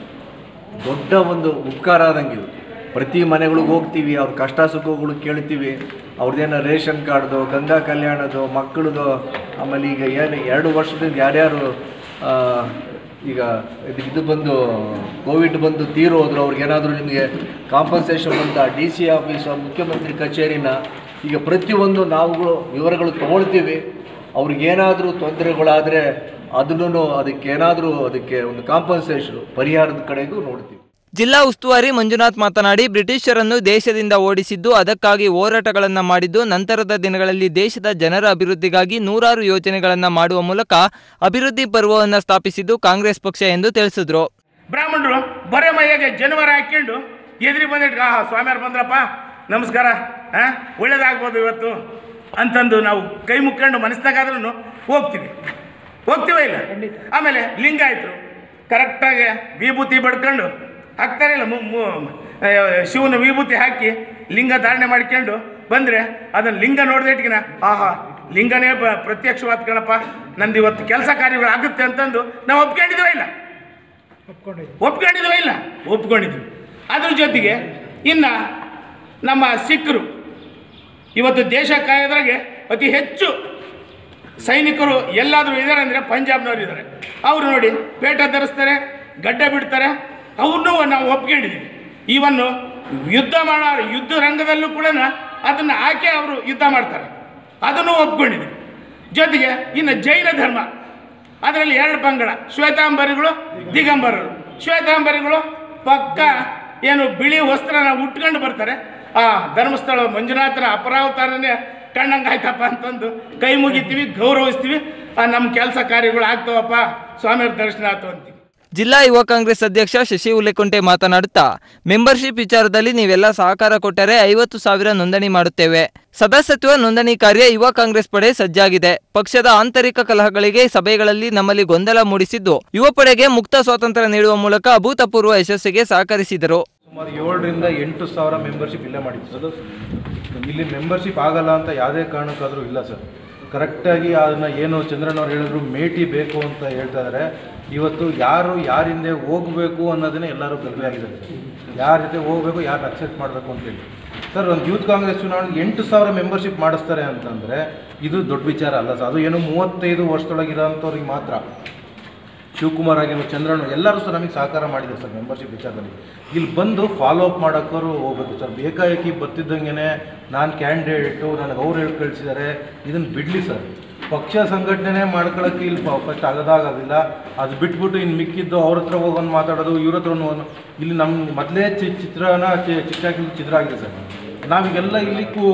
ದೊಡ್ಡ ಒಂದು ಉಪಕಾರ ಆದಂಗೆ ಪ್ರತಿ ಮನೆಗಳಿಗೆ ಹೋಗ್ತೀವಿ ಅವ್ರ ಕಷ್ಟ ಸುಖಗಳು ಕೇಳ್ತೀವಿ ಅವ್ರದ್ದೇನೋ ರೇಷನ್ ಕಾರ್ಡ್ದು ಗಂಗಾ ಕಲ್ಯಾಣದು ಮಕ್ಕಳದು ಆಮೇಲೆ ಈಗ ಏನು ಎರಡು ವರ್ಷದಿಂದ ಯಾರ್ಯಾರು ಆ, ಈಗ ಇದು ಇದು ಬಂದು ಕೋವಿಡ್ ಬಂದು ತೀರೋದ್ರು ಅವ್ರಿಗೇನಾದರೂ ನಿಮಗೆ ಕಾಂಪನ್ಸೇಷನ್ ಅಂತ ಡಿ ಸಿ ಆಫೀಸ್ ಮುಖ್ಯಮಂತ್ರಿ ಕಚೇರಿನ ಈಗ ಪ್ರತಿಯೊಂದು ನಾವುಗಳು ವಿವರಗಳು ತೊಗೊಳ್ತೀವಿ ಅವ್ರಿಗೇನಾದರೂ ತೊಂದರೆಗಳಾದರೆ ಅದನ್ನು ಅದಕ್ಕೆ ಏನಾದರೂ ಅದಕ್ಕೆ ಒಂದು ಕಾಂಪನ್ಸೇಷನ್ ಪರಿಹಾರದ ಕಡೆಗೂ ನೋಡ್ತೀವಿ ಜಿಲ್ಲಾ ಉಸ್ತುವಾರಿ ಮಂಜುನಾಥ್ ಮಾತನಾಡಿ ಬ್ರಿಟಿಷರನ್ನು ದೇಶದಿಂದ ಓಡಿಸಿದ್ದು ಅದಕ್ಕಾಗಿ ಹೋರಾಟಗಳನ್ನು ಮಾಡಿದ್ದು ನಂತರದ ದಿನಗಳಲ್ಲಿ ದೇಶದ ಜನರ ಅಭಿವೃದ್ಧಿಗಾಗಿ ನೂರಾರು ಯೋಜನೆಗಳನ್ನು ಮಾಡುವ ಮೂಲಕ ಅಭಿವೃದ್ಧಿ ಪರ್ವವನ್ನು ಸ್ಥಾಪಿಸಿದ್ದು ಕಾಂಗ್ರೆಸ್ ಪಕ್ಷ ಎಂದು ತಿಳಿಸಿದ್ರು ಬ್ರಾಹ್ಮಣರು ಬರೆ ಮೈಯಾಗೆ ಜನವರ ಹಾಕ್ಕೊಂಡು ಎದುರಿ ಬಂದಿಟ್ಟು ಆಹಾ ಸ್ವಾಮಿಯವ್ರು ಬಂದ್ರಪ್ಪ ನಮಸ್ಕಾರ ಹಾಂ ಒಳ್ಳೇದಾಗ್ಬೋದು ಇವತ್ತು ಅಂತಂದು ನಾವು ಕೈ ಮುಕ್ಕೊಂಡು ಮನಸ್ಸಿನಾಗಾದ್ರೂ ಹೋಗ್ತೀವಿ ಹೋಗ್ತೀವ ಇಲ್ಲ ಆಮೇಲೆ ಲಿಂಗಾಯತರು ಕರೆಕ್ಟಾಗಿ ವಿಭೂತಿ ಬಡ್ಕೊಂಡು ಹಾಕ್ತಾರೆ ಇಲ್ಲ ಮು- ಮು- ಆ, ಶಿವನ ವಿಭೂತಿ ಹಾಕಿ ಲಿಂಗ ಧಾರಣೆ ಮಾಡ್ಕೊಂಡು ಬಂದರೆ ಅದನ್ನು ಲಿಂಗ ನೋಡ್ದೇಟ್ಗಿನ ಆಹಾ ಲಿಂಗನೇ ಬ- ಪ್ರತ್ಯಕ್ಷವಾದ ಕಣಪ್ಪ ನಂದು ಇವತ್ತು ಕೆಲಸ ಕಾರ್ಯಗಳು ಆಗುತ್ತೆ ಅಂತಂದು ನಾವು ಒಪ್ಕೊಂಡಿದ್ದೀವ ಇಲ್ಲ ಒಪ್ಕೊಂಡಿದ್ವ ಇಲ್ಲ ಒಪ್ಕೊಂಡಿದ್ವಿ ಅದ್ರ ಜೊತೆಗೆ ಇನ್ನು ನಮ್ಮ ಸಿಖ್ರು ಇವತ್ತು ದೇಶ ಕಾಯೋದ್ರಾಗೆ ಅತಿ ಹೆಚ್ಚು ಸೈನಿಕರು ಎಲ್ಲಾದರೂ ಇದ್ದಾರೆ ಅಂದರೆ ಪಂಜಾಬ್ನವ್ರು ಇದ್ದಾರೆ ಅವರು ನೋಡಿ ಪೇಟ ಧರಿಸ್ತಾರೆ ಗಡ್ಡ ಬಿಡ್ತಾರೆ ಅವ್ರನ್ನೂ ನಾವು ಒಪ್ಕೊಂಡಿದ್ದೀವಿ ಇವನ್ನು ಯುದ್ಧ ಮಾಡೋ ಯುದ್ಧ ರಂಗದಲ್ಲೂ ಕೂಡ ಅದನ್ನು ಆಕೆ ಅವರು ಯುದ್ಧ ಮಾಡ್ತಾರೆ ಅದನ್ನು ಒಪ್ಕೊಂಡಿದ್ದೀವಿ ಜೊತೆಗೆ ಇನ್ನು ಜೈನ ಧರ್ಮ ಅದರಲ್ಲಿ ಎರಡು ಪಂಗಡ ಶ್ವೇತಾಂಬರಿಗಳು ದಿಗಂಬರರು ಶ್ವೇತಾಂಬರಿಗಳು ಪಕ್ಕ ಏನು ಬಿಳಿ ವಸ್ತ್ರನ ಉಟ್ಕೊಂಡು ಬರ್ತಾರೆ ಆ ಧರ್ಮಸ್ಥಳ ಮಂಜುನಾಥನ ಅಪರಾವತಾರನೇ ಕಣ್ಣಂಗೆ ಆಯ್ತಪ್ಪ ಅಂತಂದು ಕೈ ಮುಗಿತೀವಿ ಗೌರವಿಸ್ತೀವಿ ಆ, ನಮ್ಮ ಕೆಲಸ ಕಾರ್ಯಗಳು ಆಗ್ತಾವಪ್ಪ ಸ್ವಾಮಿಯವ್ರ ದರ್ಶನ ಆಯ್ತು ಅಂತೀವಿ ಜಿಲ್ಲಾ ಯುವ ಕಾಂಗ್ರೆಸ್ ಅಧ್ಯಕ್ಷ ಶಶಿ ಹುಲೆಕುಂಟೆ ಮಾತನಾಡುತ್ತಾ ಮೆಂಬರ್ಶಿಪ್ ವಿಚಾರದಲ್ಲಿ ನೀವೆಲ್ಲ ಸಹಕಾರ ಕೊಟ್ಟರೆ ಐವತ್ತು ಸಾವಿರ ನೋಂದಣಿ ಮಾಡುತ್ತೇವೆ ಸದಸ್ಯತ್ವ ನೋಂದಣಿ ಕಾರ್ಯ ಯುವ ಕಾಂಗ್ರೆಸ್ ಪಡೆ ಸಜ್ಜಾಗಿದೆ ಪಕ್ಷದ ಆಂತರಿಕ ಕಲಹಗಳಿಗೆ ಸಭೆಗಳಲ್ಲಿ ನಮ್ಮಲ್ಲಿ ಗೊಂದಲ ಮೂಡಿಸಿದ್ದು ಯುವ ಪಡೆಗೆ ಮುಕ್ತ ಸ್ವಾತಂತ್ರ್ಯ ನೀಡುವ ಮೂಲಕ ಅಭೂತಪೂರ್ವ ಯಶಸ್ಸಿಗೆ ಸಹಕರಿಸಿದರು ಸುಮಾರು ಏಳರಿಂದ ಎಂಟು ಸಾವಿರ ಮೆಂಬರ್ಶಿಪ್ ಇಲ್ಲೇ ಮಾಡಿದ್ದು ಸರ್ ಇಲ್ಲಿ ಮೆಂಬರ್ಶಿಪ್ ಆಗಲ್ಲ ಅಂತ ಯಾವುದೇ ಕಾರಣಕ್ಕಾದರೂ ಇಲ್ಲ ಸರ್ ಕರೆಕ್ಟಾಗಿ ಅದನ್ನು ಏನು ಚಂದ್ರನವ್ರು ಹೇಳಿದ್ರು ಮೇಟಿ ಬೇಕು ಅಂತ ಹೇಳ್ತಾ ಇದ್ದಾರೆ ಇವತ್ತು ಯಾರು ಯಾರ ಹಿಂದೆ ಹೋಗಬೇಕು ಅನ್ನೋದನ್ನೇ ಎಲ್ಲರೂ ಗಲ್ಭೆ ಆಗಿದ್ದಾರೆ ಯಾರ ಜೊತೆ ಹೋಗಬೇಕು ಯಾರು ಅಕ್ಸೆಪ್ಟ್ ಮಾಡಬೇಕು ಅಂತೇಳಿ ಸರ್ ಒಂದು ಯೂತ್ ಕಾಂಗ್ರೆಸ್ ಚುನಾವಣೆಗೆ ಎಂಟು ಸಾವಿರ ಮೆಂಬರ್ಶಿಪ್ ಮಾಡಿಸ್ತಾರೆ ಅಂತಂದರೆ ಇದು ದೊಡ್ಡ ವಿಚಾರ ಅಲ್ಲ ಸರ್ ಅದು ಏನು ಮೂವತ್ತೈದು ವರ್ಷದೊಳಗಿರೋಂಥವ್ರಿಗೆ ಮಾತ್ರ ಶಿವಕುಮಾರ್ ಆಗಿರ್ಬೋದು ಚಂದ್ರಣ್ಣ ಎಲ್ಲರೂ ಸಹ ನಮಗೆ ಸಹಕಾರ ಮಾಡಿದ್ದಾರೆ ಸರ್ ಮೆಂಬರ್ಶಿಪ್ ವಿಚಾರದಲ್ಲಿ ಇಲ್ಲಿ ಬಂದು ಫಾಲೋ ಅಪ್ ಮಾಡೋಕ್ಕವರು ಹೋಗ್ಬೇಕು ಸರ್ ಬೇಕಾಗಿ ಬರ್ತಿದ್ದಂಗೆ ನಾನು ಕ್ಯಾಂಡಿಡೇಟು ನನಗೆ ಅವ್ರು ಹೇಳಿ ಕಳಿಸಿದ್ದಾರೆ ಇದನ್ನು ಬಿಡಲಿ ಸರ್ ಪಕ್ಷ ಸಂಘಟನೆ ಮಾಡ್ಕೊಳ್ಳೋಕ್ಕೆ ಇಲ್ಲಿ ಫಸ್ಟ್ ಆಗದಾಗೋದಿಲ್ಲ ಅದು ಬಿಟ್ಬಿಟ್ಟು ಇನ್ನು ಮಿಕ್ಕಿದ್ದು ಅವ್ರ ಹತ್ರ ಹೋಗೋನು ಮಾತಾಡೋದು ಇವ್ರ ಹತ್ರ ಒಂದು ಇಲ್ಲಿ ನಮ್ಮ ಮೊದಲೇ ಚಿ ಚಿತ್ರನ ಚಿ- ಚಿತ್ರ ಹಾಕಿದ್ದು ಚಿತ್ರ ಆಗಿದೆ ಸರ್ ನಾವೀಗೆಲ್ಲ ಇಲ್ಲಿ ಕೂ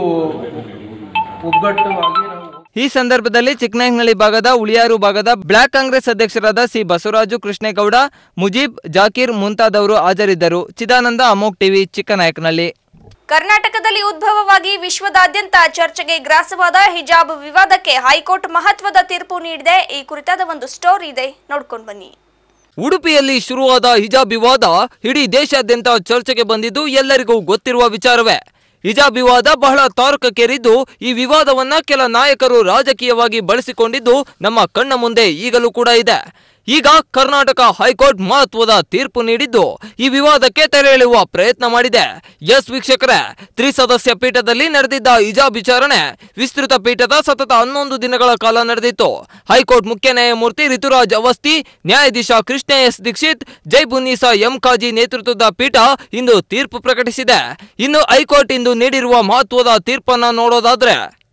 ಒಗ್ಗಟ್ಟವಾಗಿ ನಾವು ಈ ಸಂದರ್ಭದಲ್ಲಿ ಚಿಕ್ಕನಾಯಕನಹಳ್ಳಿ ಭಾಗದ ಉಳಿಯಾರು ಭಾಗದ ಬ್ಲಾಕ್ ಕಾಂಗ್ರೆಸ್ ಅಧ್ಯಕ್ಷರಾದ ಸಿ ಬಸವರಾಜು ಕೃಷ್ಣೇಗೌಡ ಮುಜೀಬ್ ಜಾಕೀರ್ ಮುಂತಾದವರು ಹಾಜರಿದ್ದರು ಚಿದಾನಂದ ಅಮೋಕ್ ಟಿವಿ ಚಿಕ್ಕನಾಯಕನಹಳ್ಳಿ ಕರ್ನಾಟಕದಲ್ಲಿ ಉದ್ಭವವಾಗಿ ವಿಶ್ವದಾದ್ಯಂತ ಚರ್ಚೆಗೆ ಗ್ರಾಸವಾದ ಹಿಜಾಬ್ ವಿವಾದಕ್ಕೆ ಹೈಕೋರ್ಟ್ ಮಹತ್ವದ ತೀರ್ಪು ನೀಡಿದೆ ಈ ಕುರಿತಾದ ಒಂದು ಸ್ಟೋರಿ ಇದೆ ನೋಡ್ಕೊಂಡು ಬನ್ನಿ ಉಡುಪಿಯಲ್ಲಿ ಶುರುವಾದ ಹಿಜಾಬ್ ವಿವಾದ ಇಡೀ ದೇಶಾದ್ಯಂತ ಚರ್ಚೆಗೆ ಬಂದಿದ್ದು ಎಲ್ಲರಿಗೂ ಗೊತ್ತಿರುವ ವಿಚಾರವೇ ಹಿಜಾಬ್ ವಿವಾದ ಬಹಳ ತಾರಕಕ್ಕೇರಿದ್ದು ಈ ವಿವಾದವನ್ನ ಕೆಲ ನಾಯಕರು ರಾಜಕೀಯವಾಗಿ ಬಳಸಿಕೊಂಡಿದ್ದು ನಮ್ಮ ಕಣ್ಣ ಮುಂದೆ ಈಗಲೂ ಕೂಡ ಇದೆ ಈಗ ಕರ್ನಾಟಕ ಹೈಕೋರ್ಟ್ ಮಹತ್ವದ ತೀರ್ಪು ನೀಡಿದ್ದು ಈ ವಿವಾದಕ್ಕೆ ತೆರೆ ಎಳೆಯುವ ಪ್ರಯತ್ನ ಮಾಡಿದೆ ಎಸ್ ವೀಕ್ಷಕರೇ ತ್ರಿಸದಸ್ಯ ಪೀಠದಲ್ಲಿ ನಡೆದಿದ್ದ ಹಿಜಾಬ್ ವಿಚಾರಣೆ ವಿಸ್ತೃತ ಪೀಠದ ಸತತ ಹನ್ನೊಂದು ದಿನಗಳ ಕಾಲ ನಡೆದಿತ್ತು ಹೈಕೋರ್ಟ್ ಮುಖ್ಯ ನ್ಯಾಯಮೂರ್ತಿ ಋತುರಾಜ್ ಅವಸ್ತಿ ನ್ಯಾಯಾಧೀಶ Krishna S Dixit Jaibunnisa M Kazi ನೇತೃತ್ವದ ಪೀಠ ಇಂದು ತೀರ್ಪು ಪ್ರಕಟಿಸಿದೆ ಇನ್ನು ಹೈಕೋರ್ಟ್ ಇಂದು ನೀಡಿರುವ ಮಹತ್ವದ ತೀರ್ಪನ್ನ ನೋಡೋದಾದ್ರೆ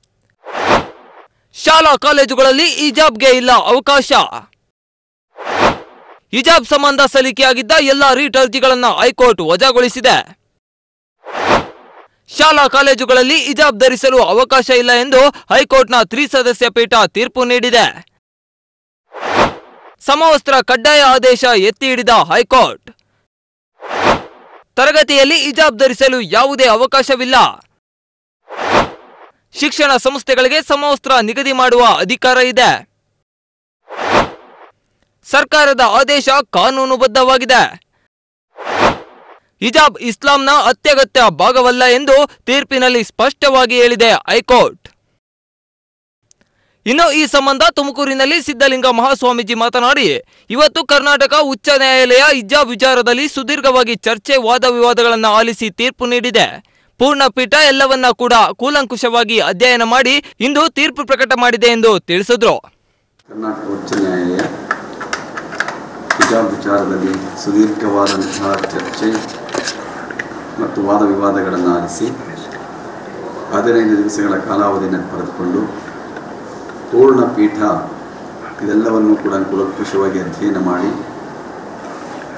ಶಾಲಾ ಕಾಲೇಜುಗಳಲ್ಲಿ ಹಿಜಾಬ್ಗೆ ಇಲ್ಲ ಅವಕಾಶ ಹಿಜಾಬ್ ಸಂಬಂಧ ಸಲ್ಲಿಕೆಯಾಗಿದ್ದ ಎಲ್ಲ ರೀಟ್ ಅರ್ಜಿಗಳನ್ನ ಹೈಕೋರ್ಟ್ ವಜಾಗೊಳಿಸಿದೆ ಶಾಲಾ ಕಾಲೇಜುಗಳಲ್ಲಿ ಹಿಜಾಬ್ ಧರಿಸಲು ಅವಕಾಶ ಇಲ್ಲ ಎಂದು ಹೈಕೋರ್ಟ್ನ ತ್ರಿಸದಸ್ಯ ಪೀಠ ತೀರ್ಪು ನೀಡಿದೆ ಸಮವಸ್ತ್ರ ಕಡ್ಡಾಯ ಆದೇಶ ಎತ್ತಿ ಹಿಡಿದ ಹೈಕೋರ್ಟ್ ತರಗತಿಯಲ್ಲಿ ಹಿಜಾಬ್ ಧರಿಸಲು ಯಾವುದೇ ಅವಕಾಶವಿಲ್ಲ ಶಿಕ್ಷಣ ಸಂಸ್ಥೆಗಳಿಗೆ ಸಮವಸ್ತ್ರ ನಿಗದಿ ಮಾಡುವ ಅಧಿಕಾರ ಇದೆ ಸರ್ಕಾರದ ಆದೇಶ ಕಾನೂನುಬದ್ಧವಾಗಿದೆ ಹಿಜಾಬ್ ಇಸ್ಲಾಂನ ಅತ್ಯಗತ್ಯ ಭಾಗವಲ್ಲ ಎಂದು ತೀರ್ಪಿನಲ್ಲಿ ಸ್ಪಷ್ಟವಾಗಿ ಹೇಳಿದೆ ಹೈಕೋರ್ಟ್ ಇನ್ನು ಈ ಸಂಬಂಧ ತುಮಕೂರಿನಲ್ಲಿ ಸಿದ್ದಲಿಂಗ ಮಹಾಸ್ವಾಮೀಜಿ ಮಾತನಾಡಿ ಇವತ್ತು ಕರ್ನಾಟಕ ಉಚ್ಚ ನ್ಯಾಯಾಲಯ ಹಿಜಾಬ್ ವಿಚಾರದಲ್ಲಿ ಸುದೀರ್ಘವಾಗಿ ಚರ್ಚೆ ವಾದ ವಿವಾದಗಳನ್ನು ಆಲಿಸಿ ತೀರ್ಪು ನೀಡಿದೆ ಪೂರ್ಣ ಪೀಠ ಎಲ್ಲವನ್ನ ಕೂಡ ಕೂಲಂಕುಷವಾಗಿ ಅಧ್ಯಯನ ಮಾಡಿ ಇಂದು ತೀರ್ಪು ಪ್ರಕಟ ಮಾಡಿದೆ ಎಂದು ತಿಳಿಸಿದ್ರು ಕರ್ನಾಟಕ ಉಚ್ಚ ನ್ಯಾಯಾಲಯ ಹಿಜಾಬ್ ವಿಚಾರದಲ್ಲಿ ಸುದೀರ್ಘವಾದಂತಹ ಚರ್ಚೆ ಮತ್ತು ವಾದ ವಿವಾದಗಳನ್ನು ಆಲಿಸಿ ಹದಿನೈದು ದಿವಸಗಳ ಕಾಲಾವಧಿಯನ್ನು ಪಡೆದುಕೊಂಡು ಪೂರ್ಣ ಪೀಠ ಇದೆಲ್ಲವನ್ನು ಕೂಡ ಕುಲಂಕುಷವಾಗಿ ಅಧ್ಯಯನ ಮಾಡಿ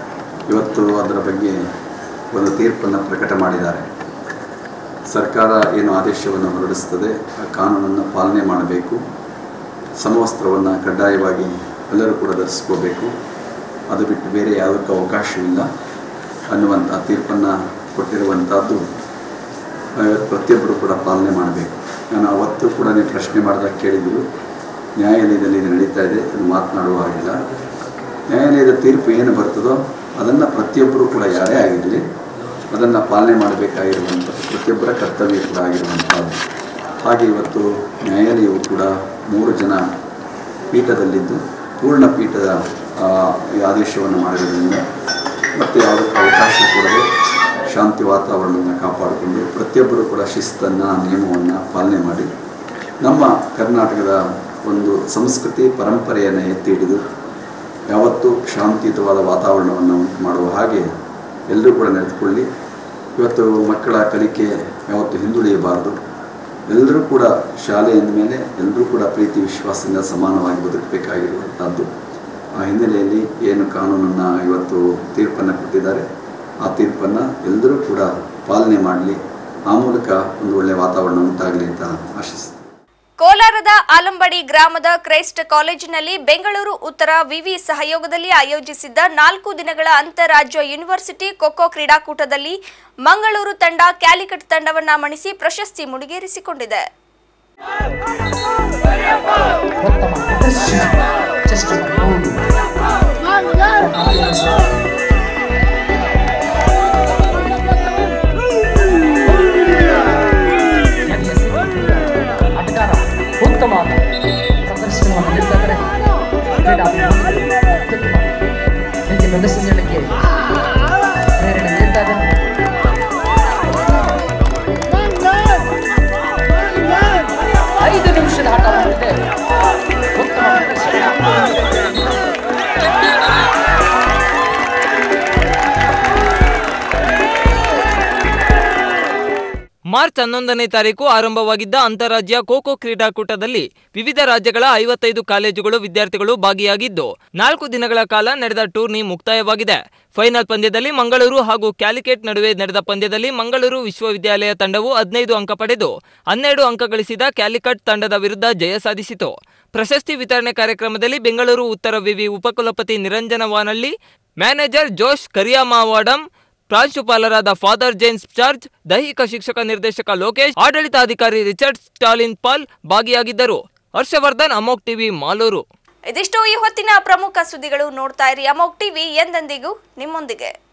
ಇವತ್ತು ಅದರ ಬಗ್ಗೆ ಒಂದು ತೀರ್ಪನ್ನು ಪ್ರಕಟ ಮಾಡಿದ್ದಾರೆ ಸರ್ಕಾರ ಏನು ಆದೇಶವನ್ನು ಹೊರಡಿಸ್ತದೆ ಆ ಕಾನೂನನ್ನು ಪಾಲನೆ ಮಾಡಬೇಕು ಸಮವಸ್ತ್ರವನ್ನು ಕಡ್ಡಾಯವಾಗಿ ಎಲ್ಲರೂ ಕೂಡ ಧರಿಸ್ಕೋಬೇಕು ಅದು ಬಿಟ್ಟು ಬೇರೆ ಯಾವುದಕ್ಕೂ ಅವಕಾಶವಿಲ್ಲ ಅನ್ನುವಂಥ ತೀರ್ಪನ್ನು ಕೊಟ್ಟಿರುವಂಥದ್ದು ಆ, ಪ್ರತಿಯೊಬ್ಬರು ಕೂಡ ಪಾಲನೆ ಮಾಡಬೇಕು ನಾನು ಅವತ್ತು ಕೂಡ ನೀವು ಪ್ರಶ್ನೆ ಮಾಡಿದಾಗ ಕೇಳಿದ್ರು ನ್ಯಾಯಾಲಯದಲ್ಲಿ ಇದು ನಡೀತಾ ಇದೆ ಅದು ಮಾತನಾಡುವ ಹಾಗಿಲ್ಲ ನ್ಯಾಯಾಲಯದ ತೀರ್ಪು ಏನು ಬರ್ತದೋ ಅದನ್ನು ಪ್ರತಿಯೊಬ್ಬರು ಕೂಡ ಯಾರೇ ಆಗಿರಲಿ ಅದನ್ನು ಪಾಲನೆ ಮಾಡಬೇಕಾಗಿರುವಂಥ ಪ್ರತಿಯೊಬ್ಬರ ಕರ್ತವ್ಯ ಕೂಡ ಆಗಿರುವಂಥದ್ದು ಹಾಗೆ ಇವತ್ತು ನ್ಯಾಯಾಲಯವು ಕೂಡ ಮೂರು ಜನ ಪೀಠದಲ್ಲಿದ್ದು ಪೂರ್ಣ ಪೀಠದ ಆ, ಈ ಆದೇಶವನ್ನು ಮಾಡಿರೋದ್ರಿಂದ ಮತ್ತು ಯಾವುದಕ್ಕೆ ಅವಕಾಶ ಕೊಡದೆ ಶಾಂತಿ ವಾತಾವರಣವನ್ನು ಕಾಪಾಡಿಕೊಂಡು ಪ್ರತಿಯೊಬ್ಬರು ಕೂಡ ಶಿಸ್ತನ್ನು ನಿಯಮವನ್ನು ಪಾಲನೆ ಮಾಡಿ ನಮ್ಮ ಕರ್ನಾಟಕದ ಒಂದು ಸಂಸ್ಕೃತಿ ಪರಂಪರೆಯನ್ನು ಎತ್ತಿ ಹಿಡಿದು ಯಾವತ್ತೂ ಶಾಂತಿಯುತವಾದ ವಾತಾವರಣವನ್ನು ಉಂಟು ಮಾಡುವ ಹಾಗೆ ಎಲ್ಲರೂ ಕೂಡ ನಡೆದುಕೊಳ್ಳಿ ಇವತ್ತು ಮಕ್ಕಳ ಕಲಿಕೆ ಯಾವತ್ತೂ ಹಿಂದುಳಿಯಬಾರದು ಎಲ್ಲರೂ ಕೂಡ ಶಾಲೆ ಮೇಲೆ ಎಲ್ಲರೂ ಕೂಡ ಪ್ರೀತಿ ವಿಶ್ವಾಸದಿಂದ ಸಮಾನವಾಗಿ ಬದುಕಬೇಕಾಗಿರುವಂಥದ್ದು ಆ ಹಿನ್ನೆಲೆಯಲ್ಲಿ ಏನು ಕಾನೂನನ್ನು ಇವತ್ತು ತೀರ್ಪನ್ನು ಕೊಟ್ಟಿದ್ದಾರೆ ಆ ತೀರ್ಪನ್ನು ಎಲ್ಲರೂ ಕೂಡ ಪಾಲನೆ ಮಾಡಲಿ ಆ ಮೂಲಕ ಒಂದು ಒಳ್ಳೆಯ ವಾತಾವರಣ ಉಂಟಾಗಲಿ ಅಂತ ಆಶಿಸ್ತೀನಿ ಕೋಲಾರದ ಆಲಂಬಡಿ ಗ್ರಾಮದ ಕ್ರೈಸ್ಟ್ ಕಾಲೇಜಿನಲ್ಲಿ ಬೆಂಗಳೂರು ಉತ್ತರ ವಿವಿ ಸಹಯೋಗದಲ್ಲಿ ಆಯೋಜಿಸಿದ್ದ ನಾಲ್ಕು ದಿನಗಳ ಅಂತಾರಾಜ್ಯ ಯೂನಿವರ್ಸಿಟಿ ಖೋಖೋ ಕ್ರೀಡಾಕೂಟದಲ್ಲಿ ಮಂಗಳೂರು ತಂಡ ಕ್ಯಾಲಿಕಟ್ ತಂಡವನ್ನ ಮಣಿಸಿ ಪ್ರಶಸ್ತಿ ಮುಡಿಗೇರಿಸಿಕೊಂಡಿದೆ ಆಟಗಾರ ಉತ್ತಮವಾದ ಪ್ರದರ್ಶನವನ್ನು ನೀಡ್ತಾರೆ ಕ್ರೀಡಾಭಿಮಾನಿಗಳು ಅತ್ಯುತ್ತಮ ಹೀಗೆ ಪ್ರದರ್ಶನ ನೀಡಲಿಕ್ಕೆ ಪ್ರೇರಣೆ ನೀಡ್ತಾ ಇದ್ದಾರೆ ಐದು ನಿಮಿಷದ ಆಟವಾಗಿದೆ ಉತ್ತಮ ಮಾರ್ಚ್ ಹನ್ನೊಂದನೇ ತಾರೀಕು ಆರಂಭವಾಗಿದ್ದ ಅಂತಾರಾಜ್ಯ ಖೋಖೋ ಕ್ರೀಡಾಕೂಟದಲ್ಲಿ ವಿವಿಧ ರಾಜ್ಯಗಳ ಐವತ್ತೈದು ಕಾಲೇಜುಗಳು ವಿದ್ಯಾರ್ಥಿಗಳು ಭಾಗಿಯಾಗಿದ್ದು ನಾಲ್ಕು ದಿನಗಳ ಕಾಲ ನಡೆದ ಟೂರ್ನಿ ಮುಕ್ತಾಯವಾಗಿದೆ ಫೈನಲ್ ಪಂದ್ಯದಲ್ಲಿ ಮಂಗಳೂರು ಹಾಗೂ ಕ್ಯಾಲಿಕೇಟ್ ನಡುವೆ ನಡೆದ ಪಂದ್ಯದಲ್ಲಿ ಮಂಗಳೂರು ವಿಶ್ವವಿದ್ಯಾಲಯ ತಂಡವು ಹದಿನೈದು ಅಂಕ ಪಡೆದು ಹನ್ನೆರಡು ಅಂಕ ಗಳಿಸಿದ ಕ್ಯಾಲಿಕಟ್ ತಂಡದ ವಿರುದ್ಧ ಜಯ ಸಾಧಿಸಿತು ಪ್ರಶಸ್ತಿ ವಿತರಣೆ ಕಾರ್ಯಕ್ರಮದಲ್ಲಿ ಬೆಂಗಳೂರು ಉತ್ತರ ವಿವಿ ಉಪಕುಲಪತಿ ನಿರಂಜನ ವಾನಳ್ಳಿ ಮ್ಯಾನೇಜರ್ ಜೋಶ್ ಕರಿಯಾಮಾವಾಡಂ ಪ್ರಾಂಶುಪಾಲರಾದ ಫಾದರ್ ಜೇಮ್ಸ್ ಚಾರ್ಜ್ ದೈಹಿಕ ಶಿಕ್ಷಕ ನಿರ್ದೇಶಕ ಲೋಕೇಶ್ ಆಡಳಿತಾಧಿಕಾರಿ ರಿಚರ್ಡ್ ಸ್ಟಾಲಿನ್ ಪಾಲ್ ಭಾಗಿಯಾಗಿದ್ದರು ಹರ್ಷವರ್ಧನ್ ಅಮೋಕ್ ಟಿವಿ ಮಾಲೂರು ಇದಿಷ್ಟು ಈ ಹೊತ್ತಿನ ಪ್ರಮುಖ ಸುದ್ದಿಗಳು ನೋಡ್ತಾ ಇರಿ ಅಮೋಕ್ ಟಿವಿ ಎಂದೆಂದಿಗೂ ನಿಮ್ಮೊಂದಿಗೆ